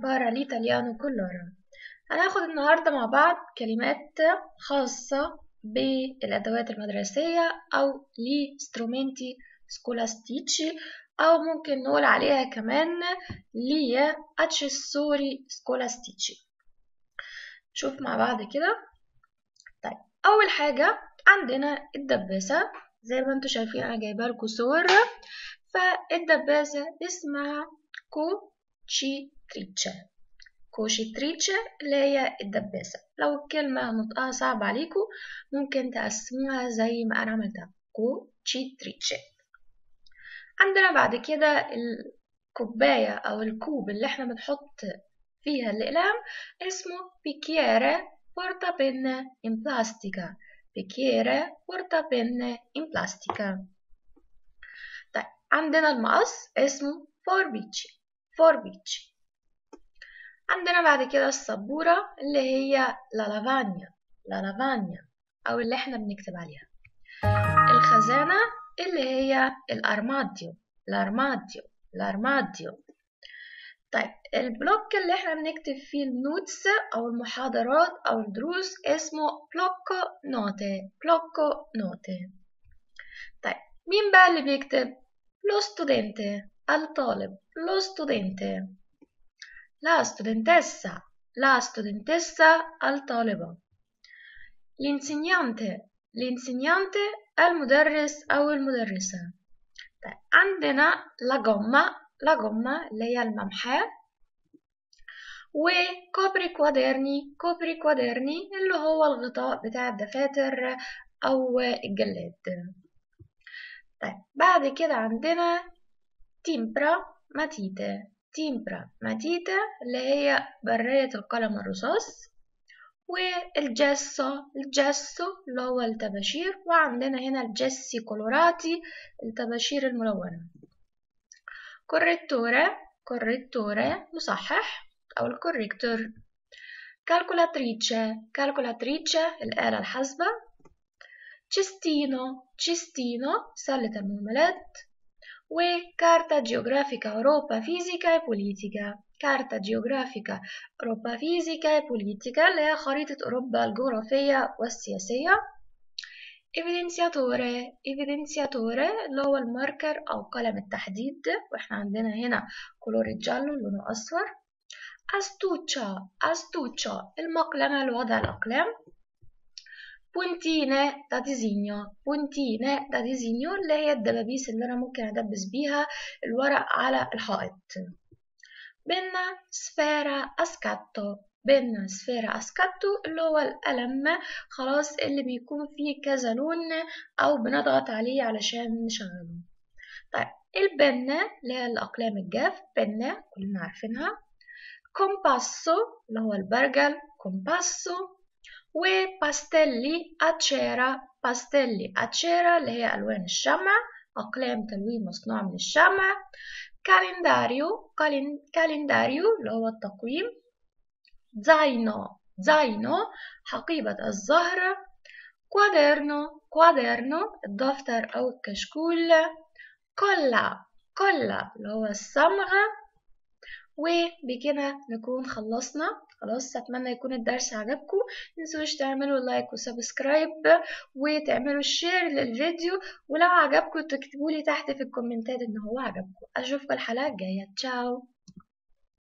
impara l'italiano con loro هناخد النهاردة مع بعض كلمات خاصة بالأدوات المدرسية أو لي strumenti scolastici أو ممكن نقول عليها كمان لي accessori scolastici شوف مع بعض كده طيب أول حاجة عندنا الدباسة زي ما انتوا شايفين أنا جايبه لكم صور فالدباسة اسمها كوشيتريتشا كوشيتريتشا اللي هي الدباسة لو الكلمة نطقها صعب عليكم ممكن تقسموها زي ما أنا عملتها كوشيتريتشا عندنا بعد كده الكوباية أو الكوب اللي احنا بنحط فيها الأقلام اسمه بيكيرة بورتا بينا إن بلاستيكا بيكيرة بورتا بينا إن بلاستيكا طيب عندنا المقص اسمه فوربيتشي فوربيتشي عندنا بعد كده السبورة اللي هي لا لافانيا لا لافانيا أو اللي احنا بنكتب عليها الخزانة اللي هي الأرماديو الأرماديو الأرماديو طيب البلوك اللي احنا بنكتب فيه النوتس أو المحاضرات أو الدروس اسمه بلوكو نوتي بلوكو نوتي طيب مين بقى اللي بيكتب؟ لو ستودنتي الطالب لو ستودنتي لا ستودنتessa لا ستودنتessa الطالبة l'insegnante l'insegnante المدرس أو المدرسة طيب عندنا لا جمة لا جمة اللي هي الممحاة وكوبري كوادرني كوبري كوادرني اللي هو الغطاء بتاع الدفاتر أو الجلاد طيب بعد كده عندنا تيمبرا ماتيتا تيمبرا ماتيتا اللي هي برية القلم الرصاص والجاسو الجاسو اللي هو الطباشير وعندنا هنا الجسي كولوراتي الطباشير الملونة كوريتورة كوريتورة مصحح أو الكوريكتور كالكولاتريتشا كالكولاتريتشا الآلة الحاسبة تشستينو تشستينو سلة المهملات وكارتا جيوغرافيكا أوروبا فيزيكا بوليتيكا كارتا جيوغرافيكا أوروبا فيزيكا بوليتيكا اللي هي خريطة أوروبا الجغرافية والسياسية evidenziatore evidenziatore اللي هو الماركر أو قلم التحديد وإحنا عندنا هنا كولور الجالو لونه أصفر astuccia astuccia المقلمة لوضع الأقلام puntine da disegno puntine da disegno اللي هي الدبابيس اللي أنا ممكن أدبس بيها الورق على الحائط بنا سفيرا اسكاتو بنا سفيرا اسكاتو اللي هو القلم خلاص اللي بيكون فيه كذا لون أو بنضغط عليه علشان نشغله طيب البنة اللي هي الأقلام الجاف بنة كلنا عارفينها كومباسو اللي هو البرجل كومباسو وباستيلي أتشيرا باستيلي أتشيرا اللي هي ألوان الشمع أقلام تلوين مصنوع من الشمع كالنداريو كالنداريو اللي هو التقويم زاينو زاينو حقيبة الزهر كوادرنو كوادرنو الدفتر أو الكشكول كولا كولا اللي هو الصمغ وبكده نكون خلصنا خلاص اتمنى يكون الدرس عجبكم متنسوش تعملوا لايك وسبسكرايب وتعملوا شير للفيديو ولو عجبكم تكتبوا لي تحت في الكومنتات ان هو عجبكم اشوفكم الحلقه الجايه تشاو